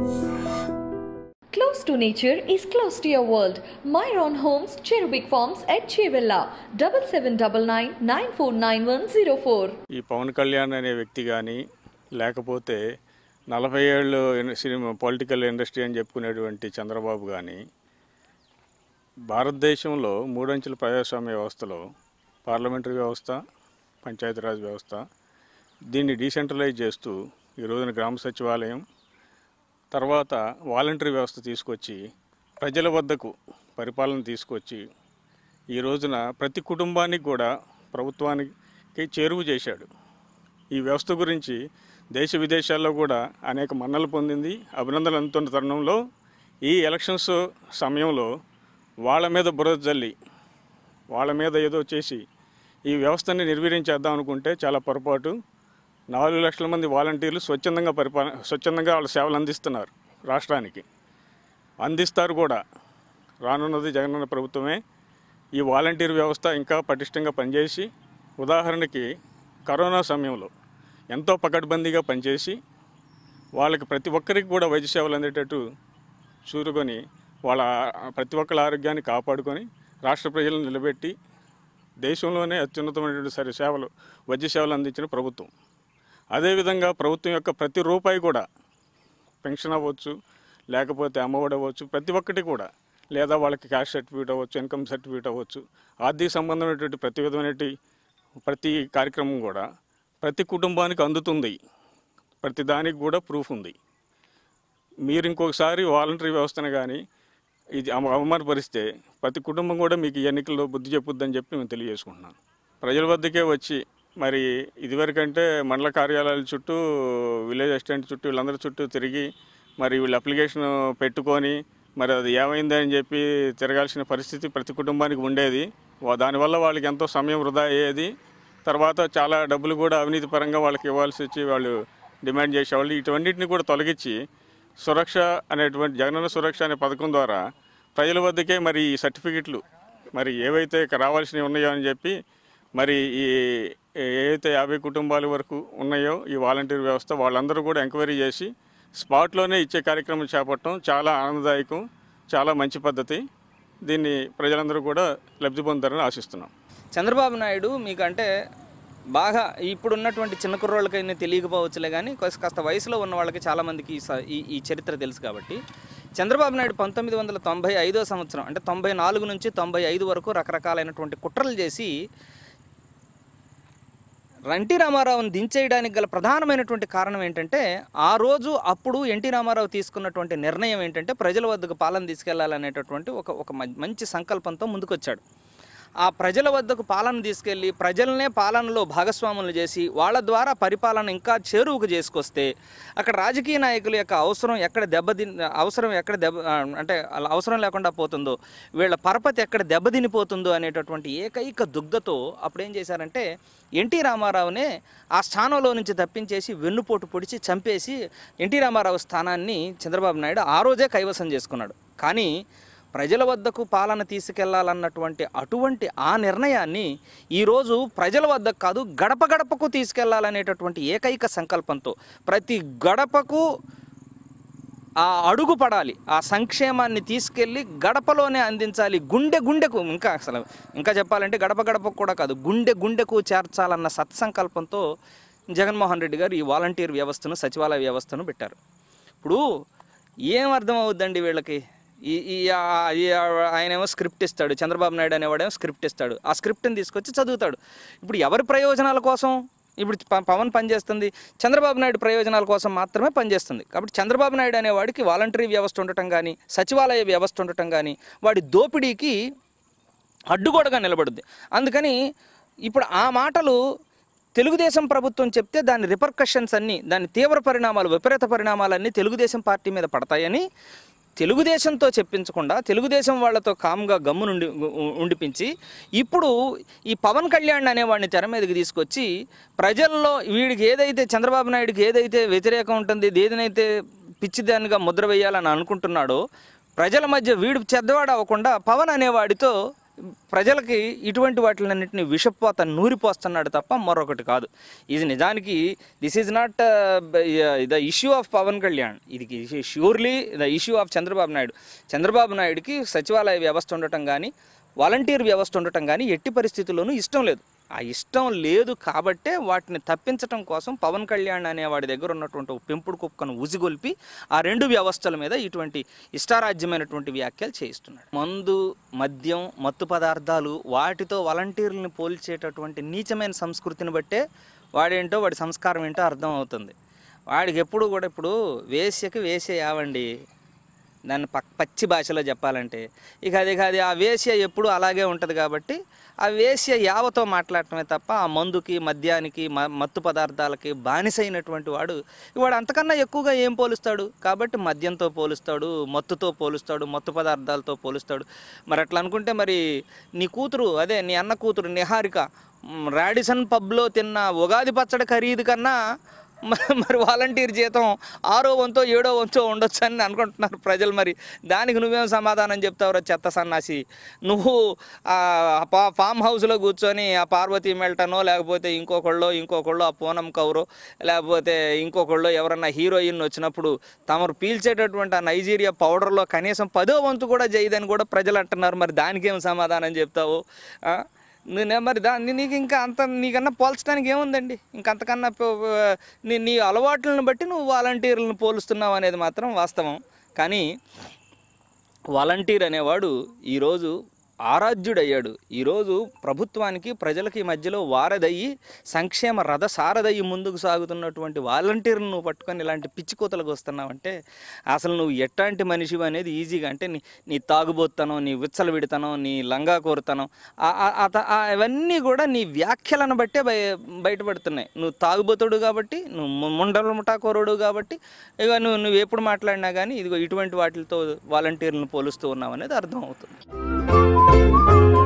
Close to nature is close to your world. Myron Homes, Cherubic Farms at Chevilla, 7799 949104. ఈ పవన్ కళ్యాణ్ అనే వ్యక్తి కానీ లేకపోతే నలభై ఏళ్ళు ఇన్- సినిమా పొలిటికల్ ఇండస్ట్రీ అని చెప్పుకునేటువంటి చంద్రబాబు కానీ భారతదేశంలో మూడంచెల ప్రజాస్వామ్య వ్యవస్థలో పార్లమెంటరీ వ్యవస్థ పంచాయతీరాజ్ వ్యవస్థ దీన్ని డీసెంట్రలైజ్ చేస్తూ ఈ రోజున గ్రామ సచివాలయం తర్వాత వాలంటరీ వ్యవస్థ తీసుకొచ్చి ప్రజల వద్దకు పరిపాలన తీసుకొచ్చి ఈ రోజున ప్రతి కుటుంబానికి కూడా ప్రభుత్వానికి చేరువ చేశాడు ఈ వ్యవస్థ గురించి దేశ విదేశాల్లో కూడా అనేక మన్నలు పొందింది అభినందనలు అందుతున్న తరుణంలో ఈ ఎలక్షన్స్ సమయంలో వాళ్ళ మీద బురద జల్లి వాళ్ళ మీద ఏదో చేసి ఈ వ్యవస్థని నిర్వీర్యం చేద్దాం అనుకుంటే చాలా పొరపాటు నాలుగు లక్షల మంది వాలంటీర్లు స్వచ్ఛందంగా పరిపాలన స్వచ్ఛందంగా వాళ్ళ సేవలు అందిస్తున్నారు రాష్ట్రానికి అందిస్తారు కూడా రానున్నది జగనన్న ప్రభుత్వమే ఈ వాలంటీర్ వ్యవస్థ ఇంకా పటిష్టంగా పనిచేసి ఉదాహరణకి కరోనా సమయంలో ఎంతో పకడ్బందీగా పనిచేసి వాళ్ళకి ప్రతి ఒక్కరికి కూడా వైద్య సేవలు అందేటట్టు చూరుకొని వాళ్ళ ప్రతి ఒక్కరి ఆరోగ్యాన్ని కాపాడుకొని రాష్ట్ర ప్రజలను నిలబెట్టి దేశంలోనే అత్యున్నతమైనటువంటి సరి సేవలు వైద్య సేవలు అందించిన ప్రభుత్వం అదేవిధంగా ప్రభుత్వం యొక్క ప్రతి రూపాయి కూడా పెన్షన్ అవ్వచ్చు లేకపోతే అమ్మఒడి అవ్వచ్చు ప్రతి ఒక్కటి కూడా లేదా వాళ్ళకి క్యాష్ సర్టిఫికేట్ అవ్వచ్చు ఇన్కమ్ సర్టిఫికేట్ అవ్వచ్చు ఆర్థిక సంబంధమైనటువంటి ప్రతి విధమైనటువంటి ప్రతి కార్యక్రమం కూడా ప్రతి కుటుంబానికి అందుతుంది ప్రతి దానికి కూడా ప్రూఫ్ ఉంది మీరు ఇంకొకసారి వాలంటరీ వ్యవస్థను కానీ ఇది అవ- అవమానపరిస్తే ప్రతి కుటుంబం కూడా మీకు ఈ ఎన్నికల్లో బుద్ధి చెప్పుద్దని చెప్పి మేము తెలియజేసుకుంటున్నాను ప్రజల వద్దకే వచ్చి మరి ఇదివరకంటే మండల కార్యాలయాల చుట్టూ విలేజ్ అసిస్టెంట్ చుట్టూ వీళ్ళందరి చుట్టూ తిరిగి మరి వీళ్ళు అప్లికేషన్ పెట్టుకొని మరి అది ఏమైందని చెప్పి తిరగాల్సిన పరిస్థితి ప్రతి కుటుంబానికి ఉండేది వా- దానివల్ల వాళ్ళకి ఎంతో సమయం వృధా అయ్యేది తర్వాత చాలా డబ్బులు కూడా అవినీతి పరంగా వాళ్ళకి ఇవ్వాల్సి వచ్చి వాళ్ళు డిమాండ్ చేసేవాళ్ళు ఇటువంటిని కూడా తొలగించి సురక్ష అనేటువంటి జగనన్న సురక్ష అనే పథకం ద్వారా ప్రజల వద్దకే మరి ఈ సర్టిఫికెట్లు మరి ఏవైతే ఇక రావాల్సినవి ఉన్నాయో అని చెప్పి మరి ఈ ఏవైతే యాభై కుటుంబాల వరకు ఉన్నాయో ఈ వాలంటీర్ వ్యవస్థ వాళ్ళందరూ కూడా ఎంక్వైరీ చేసి స్పాట్లోనే ఇచ్చే కార్యక్రమం చేపట్టడం చాలా ఆనందదాయకం చాలా మంచి పద్ధతి దీన్ని ప్రజలందరూ కూడా లబ్ధి పొందుతారని ఆశిస్తున్నాం చంద్రబాబు నాయుడు మీకు అంటే బాగా ఇప్పుడు ఉన్నటువంటి చిన్న కుర్రోళ్ళకైనా తెలియకపోవచ్చులే కానీ కాస్త కాస్త వయసులో ఉన్న వాళ్ళకి చాలామందికి ఈ స- ఈ ఈ చరిత్ర తెలుసు కాబట్టి చంద్రబాబు నాయుడు పంతొమ్మిది వందల తొంభై ఐదో సంవత్సరం అంటే తొంభై నాలుగు నుంచి తొంభై ఐదు వరకు రకరకాలైనటువంటి కుట్రలు చేసి ఎన్టీ రామారావుని దించేయడానికి గల ప్రధానమైనటువంటి కారణం ఏంటంటే ఆ రోజు అప్పుడు ఎన్టీ రామారావు తీసుకున్నటువంటి నిర్ణయం ఏంటంటే ప్రజల వద్దకు పాలన తీసుకెళ్లాలనేటటువంటి ఒక ఒక మం- మంచి సంకల్పంతో ముందుకొచ్చాడు ఆ ప్రజల వద్దకు పాలన తీసుకెళ్ళి ప్రజలనే పాలనలో భాగస్వాములు చేసి వాళ్ళ ద్వారా పరిపాలన ఇంకా చేరువుకు చేసుకొస్తే అక్కడ రాజకీయ నాయకుల యొక్క అవసరం ఎక్కడ దెబ్బతి అవసరం ఎక్కడ దెబ్బ ఆ, అంటే అలా అవసరం లేకుండా పోతుందో వీళ్ళ పరపతి ఎక్కడ దెబ్బతినిపోతుందో అనేటటువంటి ఏకైక దుగ్ధతో అప్పుడు ఏం చేశారంటే ఎన్టీ రామారావునే ఆ స్థానంలో నుంచి తప్పించేసి వెన్నుపోటు పొడిచి చంపేసి ఎన్టీ రామారావు స్థానాన్ని చంద్రబాబు నాయుడు ఆ రోజే కైవసం చేసుకున్నాడు కానీ ప్రజల వద్దకు పాలన తీసుకెళ్లాలన్నటువంటి అటువంటి ఆ నిర్ణయాన్ని ఈరోజు ప్రజల వద్దకు కాదు గడప గడపకు తీసుకెళ్లాలనేటటువంటి ఏకైక సంకల్పంతో ప్రతి గడపకు ఆ అడుగు పడాలి ఆ సంక్షేమాన్ని తీసుకెళ్ళి గడపలోనే అందించాలి గుండె గుండెకు ఇంకా అసలు ఇంకా చెప్పాలంటే గడప గడపకు కూడా కాదు గుండె గుండెకు చేర్చాలన్న సత్సంకల్పంతో జగన్మోహన్ రెడ్డి గారు ఈ వాలంటీర్ వ్యవస్థను సచివాలయ వ్యవస్థను పెట్టారు ఇప్పుడు ఏం అర్థం అవుద్దండి వీళ్ళకి ఈ ఈ ఆ- ఈ ఆ- ఆయనేమో స్క్రిప్ట్ ఇస్తాడు చంద్రబాబు నాయుడు అనేవాడేమో స్క్రిప్ట్ ఇస్తాడు ఆ స్క్రిప్ట్ని తీసుకొచ్చి చదువుతాడు ఇప్పుడు ఎవరి ప్రయోజనాల కోసం ఇప్పుడు ప- పవన్ పనిచేస్తుంది చంద్రబాబు నాయుడు ప్రయోజనాల కోసం మాత్రమే పనిచేస్తుంది కాబట్టి చంద్రబాబు నాయుడు అనేవాడికి వాలంటరీ వ్యవస్థ ఉండటం కానీ సచివాలయ వ్యవస్థ ఉండటం కానీ వాడి దోపిడీకి అడ్డుగోడగా నిలబడుద్ది అందుకని ఇప్పుడు ఆ మాటలు తెలుగుదేశం ప్రభుత్వం చెప్తే దాని రిపర్కషన్స్ అన్నీ దాని తీవ్ర పరిణామాలు విపరీత పరిణామాలన్నీ తెలుగుదేశం పార్టీ మీద పడతాయని తెలుగుదేశంతో చెప్పించకుండా తెలుగుదేశం వాళ్ళతో కామ్గా గమ్మునుండి ఉ- ఉండిపించి ఇప్పుడు ఈ పవన్ కళ్యాణ్ అనేవాడిని తెర మీదకి తీసుకొచ్చి ప్రజల్లో వీడికి ఏదైతే చంద్రబాబు నాయుడికి ఏదైతే వ్యతిరేకం ఉంటుంది ఏదైతే పిచ్చిదానిగా ముద్ర వేయాలని అనుకుంటున్నాడో ప్రజల మధ్య వీడు చెద్దవాడు అవ్వకుండా పవన్ అనేవాడితో ప్రజలకి ఇటువంటి వాటిలన్నింటినీ విషపోత నూరిపోస్తున్నాడు తప్ప మరొకటి కాదు ఇది నిజానికి this is not the issue of Pawan Kalyan ఇది surely the issue of Chandrababu Naidu Chandrababu నాయుడుకి సచివాలయ వ్యవస్థ ఉండటం కానీ వాలంటీర్ వ్యవస్థ ఉండటం కానీ ఎట్టి పరిస్థితుల్లోనూ ఇష్టం లేదు ఆ ఇష్టం లేదు కాబట్టే వాటిని తప్పించడం కోసం పవన్ కళ్యాణ్ అనే వాడి దగ్గర ఉన్నటువంటి ఒక పెంపుడు కుక్కను ఉజిగొల్పి ఆ రెండు వ్యవస్థల మీద ఇటువంటి ఇష్టారాజ్యమైనటువంటి వ్యాఖ్యలు చేయిస్తున్నాడు మందు మద్యం మత్తు పదార్థాలు వాటితో వాలంటీర్లను పోల్చేటటువంటి నీచమైన సంస్కృతిని బట్టే వాడేంటో వాడి సంస్కారం ఏంటో అర్థం అవుతుంది వాడికి ఎప్పుడు కూడా ఇప్పుడు వేశ్యకి వేసే యావండి దాన్ని పక్ పచ్చి భాషలో చెప్పాలంటే ఇక అది ఇక అది ఆ వేశ్య ఎప్పుడు అలాగే ఉంటుంది కాబట్టి ఆ వేశ్య యావతో మాట్లాడటమే తప్ప ఆ మందుకి మద్యానికి మ మత్తు పదార్థాలకి బానిసైనటువంటి వాడు వాడు అంతకన్నా ఎక్కువగా ఏం పోలుస్తాడు కాబట్టి మద్యంతో పోలుస్తాడు మత్తుతో పోలుస్తాడు మత్తు పదార్థాలతో పోలుస్తాడు మరి అట్లా అనుకుంటే మరి నీ కూతురు అదే నీ అన్న కూతురు నిహారిక మ్, రాడిసన్ పబ్లో తిన్న ఉగాది పచ్చడి ఖరీదు కన్నా మ- మరి వాలంటీర్ జీతం ఆరో వంతో ఏడో వంతో ఉండొచ్చు అని అనుకుంటున్నారు ప్రజలు మరి దానికి నువ్వేం సమాధానం చెప్తావురా చెత్త సన్నాసి నువ్వు ఆ పా- ఫామ్ హౌస్లో కూర్చొని ఆ పార్వతీ మెల్టనో లేకపోతే ఇంకొకళ్ళో ఇంకొకళ్ళో ఆ పూనం కౌరో లేకపోతే ఇంకొకళ్ళో ఎవరన్నా హీరోయిన్ వచ్చినప్పుడు తమరు పీల్చేటటువంటి ఆ నైజీరియా పౌడర్లో కనీసం పదో వంతు కూడా చేయదని కూడా ప్రజలు అంటున్నారు మరి దానికేం సమాధానం చెప్తావు ఆ? నేనే మరి దాన్ని నీకు ఇంకా అంత నీకన్నా పోల్చడానికి ఏముందండి ఇంకా అంతకన్నా ప- ప- నీ నీ అలవాట్లను బట్టి నువ్వు వాలంటీర్లను పోలుస్తున్నావు అనేది మాత్రం వాస్తవం కానీ వాలంటీర్ అనేవాడు ఈరోజు ఆరాధ్యుడయ్యాడు ఈరోజు ప్రభుత్వానికి ప్రజలకి మధ్యలో వారదయ్యి సంక్షేమ రథ సారదయ్యి ముందుకు సాగుతున్నటువంటి వాలంటీర్ను నువ్వు పట్టుకొని ఇలాంటి పిచ్చి కూతలకు వస్తున్నావంటే అసలు నువ్వు ఎట్లాంటి మనిషివి అనేది ఈజీగా అంటే నీ నీ తాగుబోత్తనం నీ విచ్చలవిడితనం నీ లంగా కోరుతనం ఆ- ఆ- ఆ త- ఆ ఇవన్నీ కూడా నీ వ్యాఖ్యలను బట్టే బయ బయటపడుతున్నాయి నువ్వు తాగుబోతుడు కాబట్టి నువ్వు ము- ముండల ముఠాకోరుడు కాబట్టి ఇక నువ్వు నువ్వు ఎప్పుడు మాట్లాడినా కానీ ఇదిగో ఇటువంటి వాటితో వాలంటీర్లను పోలుస్తూ ఉన్నావు అనేది అర్థం అవుతుంది